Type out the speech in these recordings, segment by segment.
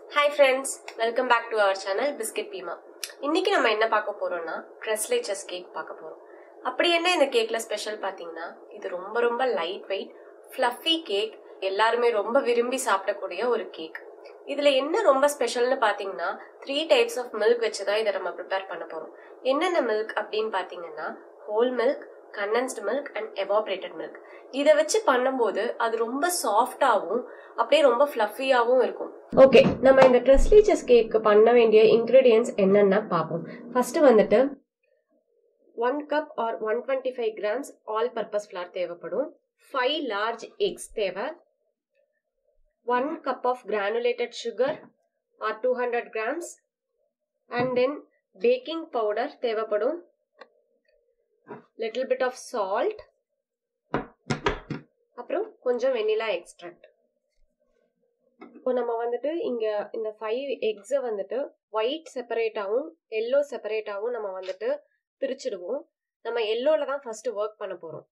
Hi friends welcome back to our channel biscuit Bheema இன்னைக்கு நம்ம என்ன பார்க்க போறோம்னா ட்ரெஸ்லேச்சஸ் கேக் பார்க்க போறோம் அப்படி என்ன இந்த கேக்ல ஸ்பெஷல் பார்த்தீங்கன்னா இது ரொம்ப ரொம்ப லைட் வெயிட் ஃப்ளஃபி கேக் எல்லாருமே ரொம்ப விரும்பி சாப்பிடக்கூடிய ஒரு கேக் இதுல என்ன ரொம்ப ஸ்பெஷல்னு பாத்தீங்கன்னா த்ரீ டைப்ஸ் ஆஃப் மில்க் வச்சு தான் இதை நம்ம ப்ரிப்பேர் பண்ண போறோம் என்னென்ன மில்க் அப்படின்னு பாத்தீங்கன்னா whole milk condensed milk and evaporated milk இதை வச்சு பண்ணும்போது அது ரொம்ப சாஃப்டாகவும் அப்படியே ரொம்ப ஃப்ளஃபியாகவும் இருக்கும் ஓகே நம்ம இந்த ட்ரெஸ்லீச்சஸ் கேக்கு பண்ண வேண்டிய இன்க்ரீடியன்ஸ் என்னென்ன பார்ப்போம் ஃபர்ஸ்ட் வந்துட்டு one cup or one twenty five grams all purpose flour தேவைப்படும் ஃபைவ் லார்ஜ் எக்ஸ் தேவை one cup of granulated sugar or two hundred grams and then baking powder தேவைப்படும் லிட்டில் பிட் ஆஃப் சால்ட் அப்புறம் கொஞ்சம் vanilla extract இப்போ நம்ம வந்துட்டு இங்க இந்த ஃபைவ் எக்ஸை வந்துட்டு ஒயிட் செப்பரேட்டாகவும் எல்லோ செப்பரேட்டாகவும் நம்ம வந்துட்டு பிரிச்சிடுவோம் நம்ம எல்லோல தான் ஃபர்ஸ்ட் ஒர்க் பண்ண போறோம்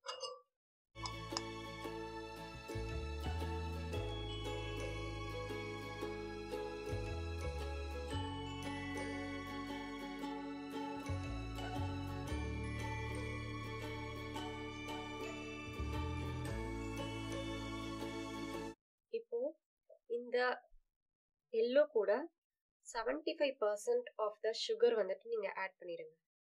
இப்போ இந்த எல்லோ கூட seventy five percent of the sugar வந்துட்டு நீங்க ஆட் பண்ணிடுங்க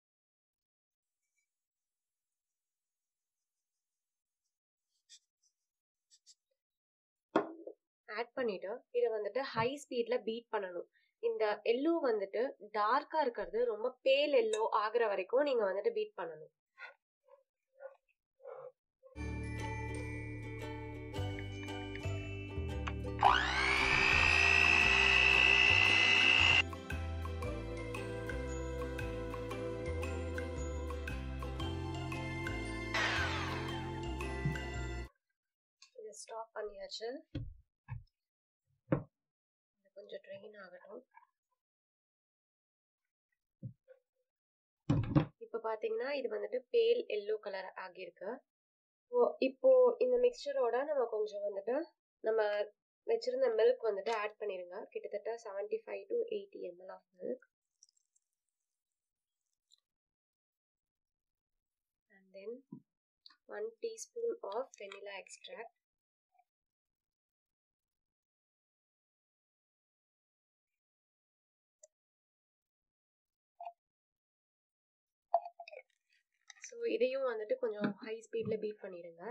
ஆட் பண்ணிட்டு இதை வந்துட்டு ஹை ஸ்பீட்ல பீட் பண்ணணும் இந்த எல்லோ வந்துட்டு டார்க்கா இருக்கிறது ரொம்ப பேல் எல்லோ ஆகுற வரைக்கும் நீங்க வந்துட்டு பீட் பண்ணணும் இதை ஸ்டாப் பண்ணியாச்சு இது கொஞ்சம் ட்ரெயின் ஆகட்டும் இப்போ பார்த்தீங்கன்னா இது வந்துட்டு பேல் எல்லோ கலர் ஆகியிருக்கு ஓ இப்போ இந்த மிக்சரோட நம்ம கொஞ்சம் வந்துட்டு நம்ம வச்சிருந்த மில்க் வந்துட்டு ஆட் பண்ணிடுங்க கிட்டத்தட்ட seventy five to eighty ML of milk and then one teaspoon of vanilla extract so இதையும் வந்துட்டு கொஞ்சம் ஹை ஸ்பீடில் பீட் பண்ணிடுங்க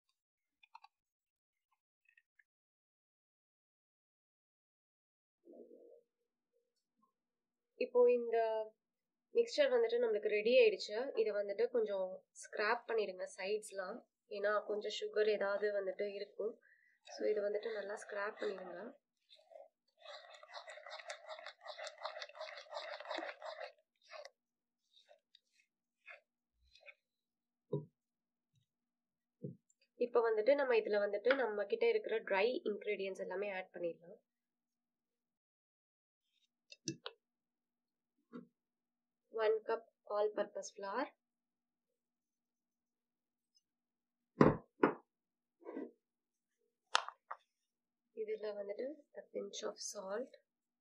இப்போ இந்த மிக்சர் வந்துட்டு நம்மளுக்கு ரெடி ஆயிடுச்சு இதை வந்துட்டு கொஞ்சம் ஸ்க்ராப் பண்ணிடுங்க சைட்ஸ்லாம் ஏன்னா கொஞ்சம் சுகர் ஏதாவது வந்துட்டு இருக்கும் ஸோ இதை வந்துட்டு நல்லா ஸ்க்ராப் பண்ணிடுங்க இப்போ வந்துட்டு நம்ம இதில் வந்துட்டு நம்ம கிட்ட இருக்கிற ட்ரை இன்க்ரீடியன்ஸ் எல்லாமே ஆட் பண்ணிடலாம் one cup all purpose flour இதில் வந்துட்டு pinch of salt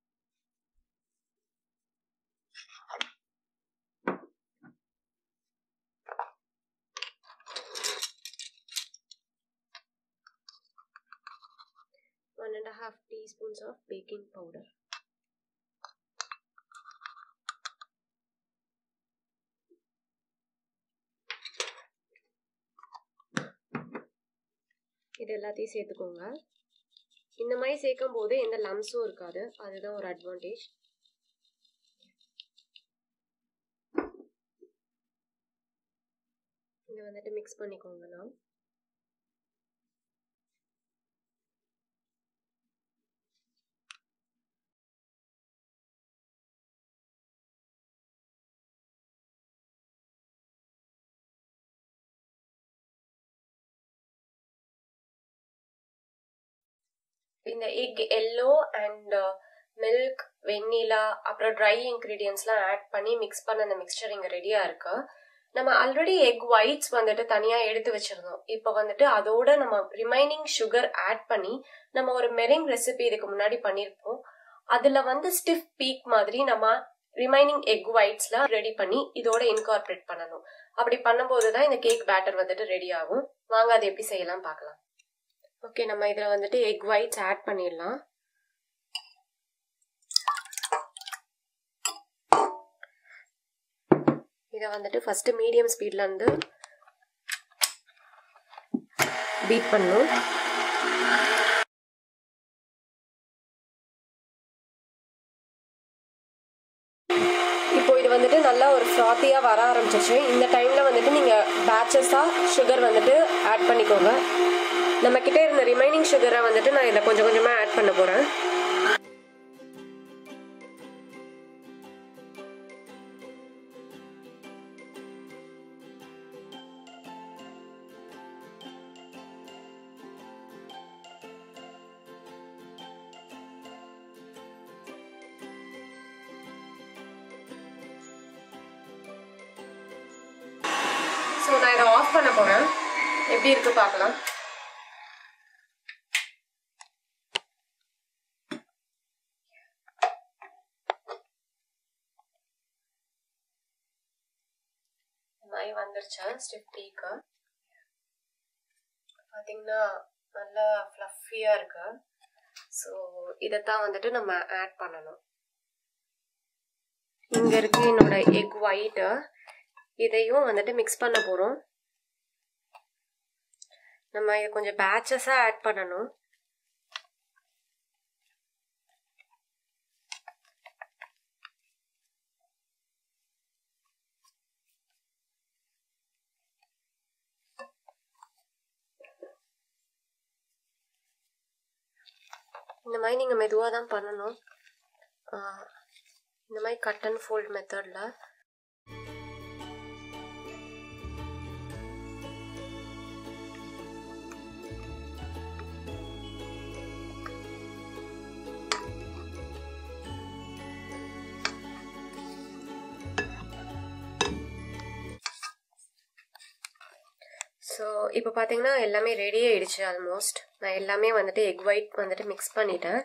one and a half teaspoons of baking powder. இது எல்லாத்தையும் சேர்த்துக்கோங்க இந்த மாதிரி சேர்க்கும் போது எந்த லம்ஸும் இருக்காது அதுதான் ஒரு அட்வான்டேஜ் இதை வந்துட்டு மிக்ஸ் பண்ணிக்கோங்க நான் இந்த egg yellow and milk vanilla அப்புறம் ட்ரை இன்க்ரீடியன்ஸ்லாம் ஆட் பண்ணி மிக்ஸ் பண்ண அந்த மிக்சர் இங்கே ரெடியாக இருக்கு நம்ம ஆல்ரெடி எக் ஒயிட்ஸ் வந்துட்டு தனியாக எடுத்து வச்சிருந்தோம் இப்போ வந்துட்டு அதோட நம்ம ரிமைனிங் சுகர் ஆட் பண்ணி நம்ம ஒரு மெரிங் ரெசிபி இதுக்கு முன்னாடி பண்ணியிருப்போம் அதுல வந்து ஸ்டிஃப் பீக் மாதிரி நம்ம ரிமைனிங் எக் ஒயிட்ஸ்ல ரெடி பண்ணி இதோட இன்கார்பரேட் பண்ணணும் அப்படி பண்ணும்போது தான் இந்த கேக் பேட்டர் வந்துட்டு ரெடி ஆகும் வாங்க அதை எப்படி செய்யலாம் பார்க்கலாம் ஓகே நம்ம இதில் வந்துட்டு எக் ஒயிட்ஸ் ஆட் பண்ணிடலாம் இதை வந்துட்டு ஃபர்ஸ்ட் மீடியம் ஸ்பீட்ல இருந்து பீட் பண்ணும் இப்போ இது வந்துட்டு நல்லா ஒரு ஃப்ராத்தியாக வர ஆரம்பிச்சிருச்சு இந்த டைமில் வந்துட்டு நீங்கள் பேச்சஸாக சுகர் வந்துட்டு ஆட் பண்ணிக்கோங்க நம்ம கிட்ட இருந்த ரிமைனிங் சுகரை வந்துட்டு நான் இதில் கொஞ்சம் கொஞ்சமாக ஆட் பண்ண போகிறேன் ஸோ நான் இதை ஆஃப் பண்ண போகிறேன் எப்படி இருக்கு பார்க்கலாம் மாதிரி வந்துருச்சு ஸ்டிஃப் டீக்கு பார்த்தீங்கன்னா நல்லா ஃப்ளஃபியாக இருக்கு ஸோ இதைத்தான் வந்துட்டு நம்ம ஆட் பண்ணணும் இங்கே இருக்கு என்னோட எக் ஒயிட்டு இதையும் வந்துட்டு மிக்ஸ் பண்ண போகிறோம் நம்ம இதை கொஞ்சம் பேச்சஸாக ஆட் பண்ணணும் இந்த மாதிரி நீங்கள் மெதுவாக தான் பண்ணணும் இந்த மாதிரி கட் அண்ட் ஃபோல்ட் மெத்தடில் ஸோ இப்போ பார்த்தீங்கன்னா எல்லாமே ரெடி ஆயிடுச்சு ஆல்மோஸ்ட் நான் எல்லாமே வந்துட்டு எக் ஒயிட் வந்துட்டு மிக்ஸ் பண்ணிட்டேன்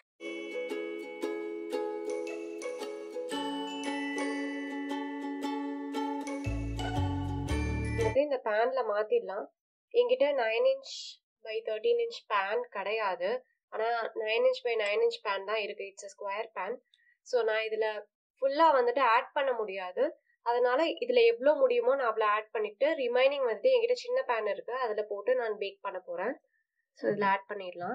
வந்துட்டு இந்த பேனில் மாற்றிடலாம் என்கிட்ட nine inch by thirteen inch pan கிடையாது ஆனால் nine inch by nine inch pan தான் இருக்குது இட்ஸ் ஸ்கொயர் பேன் ஸோ நான் இதில் ஃபுல்லாக வந்துட்டு ஆட் பண்ண முடியாது அதனால இதில் எவ்வளோ முடியுமோ நான் அவ்வளோ ஆட் பண்ணிட்டு ரிமைனிங் வந்துட்டு என்கிட்ட சின்ன பேன் இருக்கு அதில் போட்டு நான் பேக் பண்ண போகிறேன் ஸோ இதில் ஆட் பண்ணிடலாம்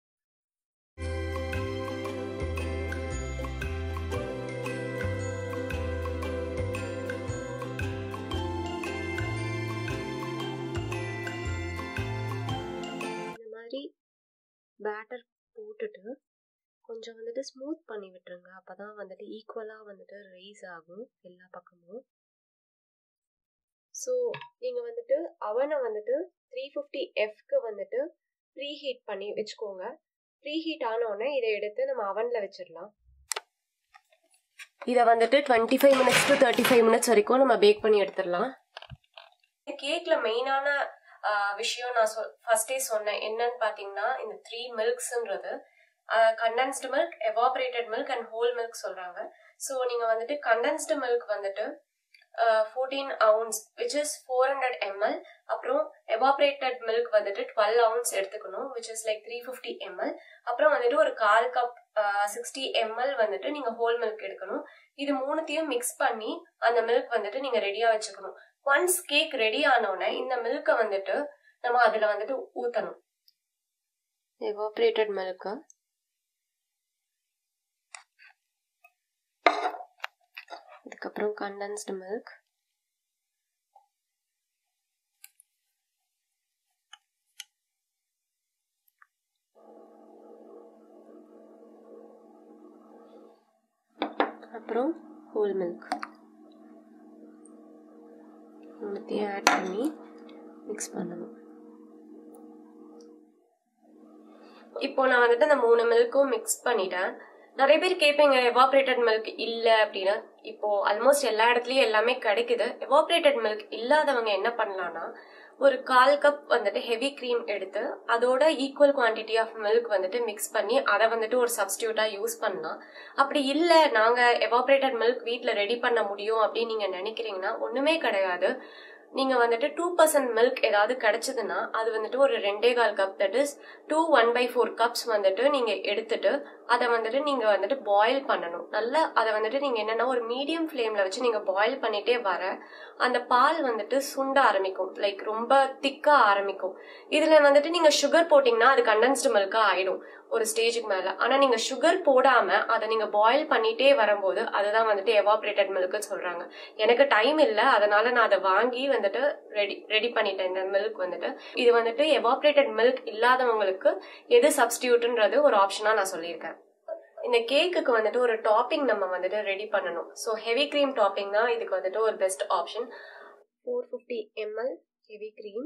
இந்த மாதிரி பேட்டர் போட்டுட்டு கொஞ்சம் வந்துட்டு ஸ்மூத் பண்ணி விட்டுருங்க அப்போ தான் வந்துட்டு ஈக்குவலாக வந்துட்டு ரைஸ் ஆகும் எல்லா பக்கமும் ஸோ நீங்கள் வந்துட்டு அவனை வந்துட்டு த்ரீ ஃபிஃப்டி எஃப்க்கு வந்துட்டு ப்ரீ ஹீட் பண்ணி வச்சுக்கோங்க ப்ரீ ஹீட் ஆனோடனே இதை எடுத்து நம்ம அவனில் வச்சிடலாம் இதை வந்துட்டு twenty five minutes to thirty five minutes வரைக்கும் நம்ம பேக் பண்ணி எடுத்துடலாம் கேக்கில் மெயினான விஷயம் நான் சொல் ஃபர்ஸ்டே சொன்னேன் என்னன்னு பார்த்தீங்கன்னா இந்த த்ரீ மில்க்ஸ்ன்றது condensed milk evaporated milk and whole milk சொல்றாங்க ஸோ நீங்க வந்துட்டு கண்டென்ஸ்டு மில்க் வந்துட்டு fourteen ounce which is four hundred ML அப்புறம் எவாபரேட்டட் மில்க் வந்துட்டு டுவெல் அவுன்ஸ் எடுத்துக்கணும் which is like three fifty ML அப்புறம் வந்துட்டு ஒரு கால் கப் சிக்ஸ்டி எம்எல் வந்துட்டு நீங்க ஹோல் மில்க் எடுக்கணும் இது மூணுத்தையும் மிக்ஸ் பண்ணி அந்த மில்க் வந்துட்டு நீங்க ரெடியா வச்சுக்கணும் ஒன்ஸ் கேக் ரெடி ஆனோடனே இந்த மில்கை வந்துட்டு நம்ம அதுல வந்துட்டு ஊத்தணும் எவாபரேட்டட் மில்க்கு அதுக்கப்புறம் கண்டென்ஸ்டு மில்க் அப்புறம் ஹோல் மில்க் மூணுத்தையும் ஆட் பண்ணி மிக்ஸ் பண்ணணும் இப்போ நான் வந்துட்டு அந்த மூணு மில்க்கும் மிக்ஸ் பண்ணிட்டேன் நிறைய பேர் கேட்பீங்க எவாபரேட்டட் மில்க் இல்லை அப்படின்னா இப்போ ஆல்மோஸ்ட் எல்லா இடத்துலயும் எல்லாமே கிடைக்குது எவாபரேட்டட் மில்க் இல்லாதவங்க என்ன பண்ணலாம்னா ஒரு கால் கப் வந்துட்டு ஹெவி க்ரீம் எடுத்து அதோட ஈக்குவல் குவான்டிட்டி ஆஃப் மில்க் வந்துட்டு மிக்ஸ் பண்ணி அதை வந்துட்டு ஒரு சப்ஸ்டியூட்டா யூஸ் பண்ணலாம் அப்படி இல்லை நாங்க எவாபரேட்டட் மில்க் வீட்டில் ரெடி பண்ண முடியும் அப்படின்னு நீங்க நினைக்கிறீங்கன்னா ஒண்ணுமே கிடையாது நீங்க வந்துட்டு டூ பர்சன்ட் மில்க் ஏதாவது கிடைச்சதுன்னா அது வந்துட்டு ஒரு ரெண்டே கால் cup that is two one by four cups வந்துட்டு நீங்க எடுத்துட்டு அதை வந்துட்டு நீங்க வந்துட்டு பாயில் பண்ணணும் நல்லா அதை வந்துட்டு நீங்க என்னன்னா ஒரு மீடியம் ஃப்ளேம்ல வச்சு நீங்க பாயில் பண்ணிட்டே வர அந்த பால் வந்துட்டு சுண்ட ஆரம்பிக்கும் லைக் ரொம்ப திக்கா ஆரம்பிக்கும் இதுல வந்துட்டு நீங்க சுகர் போட்டீங்கன்னா அது கண்டென்ஸ்டு மில்கா ஆயிடும் ஒரு ஸ்டேஜுக்கு மேல ஆனா நீங்க சுகர் போடாம அதை நீங்க பாயில் பண்ணிட்டே வரும்போது அதுதான் வந்துட்டு எவாபரேட்டட் மில்க்னு சொல்றாங்க எனக்கு டைம் இல்ல அதனால நான் அதை வாங்கி வந்துட்டு ரெடி ரெடி பண்ணிட்டேன் இந்த மில்க் வந்துட்டு இது வந்துட்டு எவாபரேட்டட் மில்க் இல்லாதவங்களுக்கு எது சப்ஸ்டியூட்ன்றது ஒரு ஆப்ஷனா நான் சொல்லியிருக்கேன் இந்த கேக்குக்கு வந்துட்டு ஒரு டாப்பிங் நம்ம வந்துட்டு ரெடி பண்ணணும் ஸோ ஹெவி க்ரீம் டாப்பிங் தான் இதுக்கு வந்துட்டு ஒரு best option four fifty ML heavy cream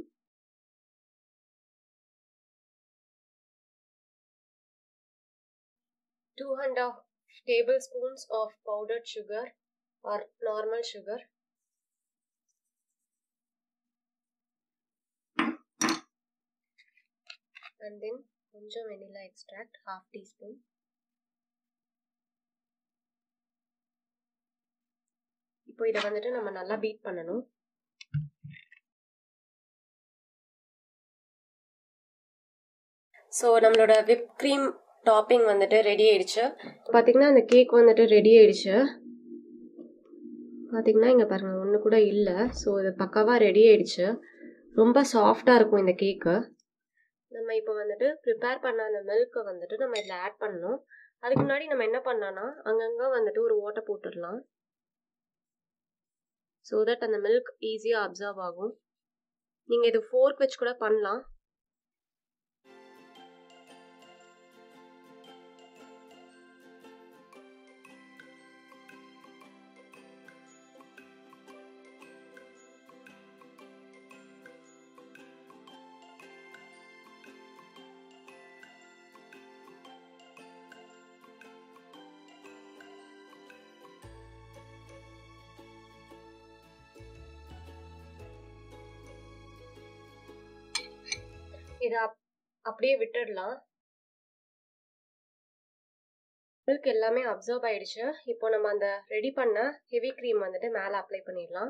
two and a half tablespoons of powdered sugar or normal sugar and then கொஞ்சம் vanilla extract half teaspoon இப்போ இதை வந்துட்டு நம்ம நல்லா பீட் பண்ணணும் ஸோ நம்மளோட விப் க்ரீம் டாப்பிங் வந்துட்டு ரெடி ஆயிடுச்சு பார்த்தீங்கன்னா அந்த கேக் வந்துட்டு ரெடி ஆயிடுச்சு பார்த்தீங்கன்னா இங்கே பாருங்கள் ஒன்று கூட இல்லை ஸோ இது பக்காவாக ரெடி ஆயிடுச்சு ரொம்ப சாஃப்டாக இருக்கும் இந்த கேக்கு நம்ம இப்போ வந்துட்டு ப்ரிப்பேர் பண்ண அந்த மில்க்கை வந்துட்டு நம்ம இதில் ஆட் பண்ணணும் அதுக்கு முன்னாடி நம்ம என்ன பண்ணலாம்னா அங்கங்கே வந்துட்டு ஒரு ஓட்டை போட்டுடலாம் ஸோ தட் அந்த மில்க் ஈஸியாக அப்சர்வ் ஆகும் நீங்கள் இது ஃபோர்க் வச்சு கூட பண்ணலாம் இதை அப்படியே விட்டுடலாம் மில்க் எல்லாமே அப்சர்வ் ஆயிடுச்சு இப்போ நம்ம அந்த ரெடி பண்ண ஹெவி க்ரீம் வந்துட்டு மேலே அப்ளை பண்ணிடலாம்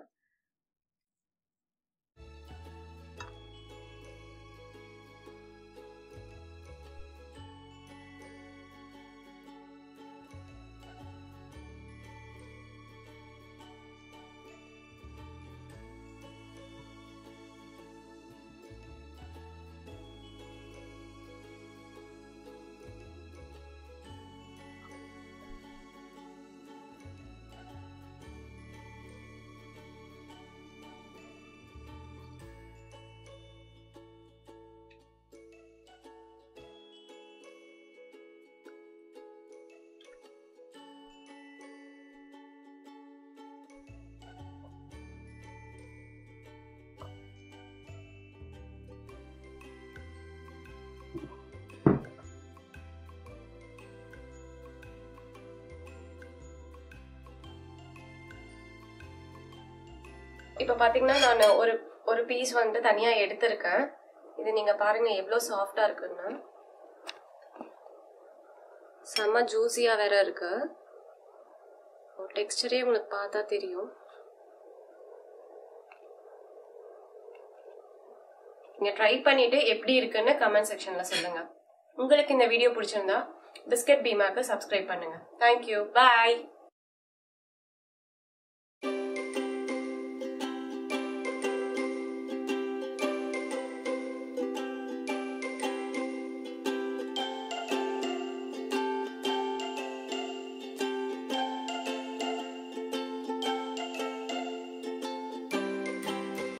இப்போ பார்த்தீங்கன்னா நான் ஒரு ஒரு பீஸ் வந்து தனியாக எடுத்திருக்கேன் இது நீங்கள் பாருங்க எவ்வளோ சாஃப்டாக இருக்குன்னு செம்ம ஜூஸியாக வேற இருக்கு டெக்ஸ்டரே உங்களுக்கு பார்த்தா தெரியும் நீங்க ட்ரை பண்ணிட்டு எப்படி இருக்குன்னு கமெண்ட் செக்ஷன்ல சொல்லுங்க உங்களுக்கு இந்த வீடியோ பிடிச்சிருந்தா பிஸ்கட் பீமாக்கு சப்ஸ்கிரைப் பண்ணுங்க தேங்க்யூ பாய்